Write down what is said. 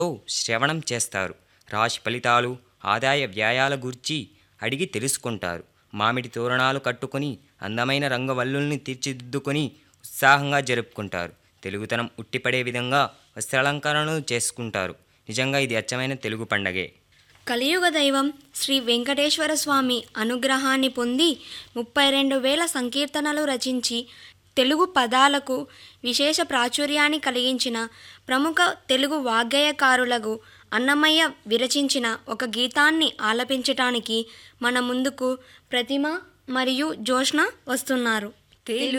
శ్రవణం చేస్తారు రాశి ఫలితాలు ఆదాయ వ్యయాల గురించి అడిగి తెలుసుకుంటారు మామిడి తోరణాలు కట్టుకొని అందమైన రంగవల్లుల్ని తీర్చిదిద్దుకొని ఉత్సాహంగా జరుపుకుంటారు తెలుగుతనం ఉట్టిపడే విధంగా వస్త్రాలంకరణలు చేసుకుంటారు నిజంగా ఇది అచ్చమైన తెలుగు పండగే కలియుగ దైవం శ్రీ వెంకటేశ్వర స్వామి అనుగ్రహాన్ని పొంది ముప్పై రెండు వేల సంకీర్తనలు రచించి తెలుగు పదాలకు విశేష ప్రాచుర్యాన్ని కలిగించిన ప్రముఖ తెలుగు వాగ్గేయకారులకు అన్నమయ్య విరచించిన ఒక గీతాన్ని ఆలపించటానికి మన ముందుకు ప్రతిమ మరియు జోష్న వస్తున్నారు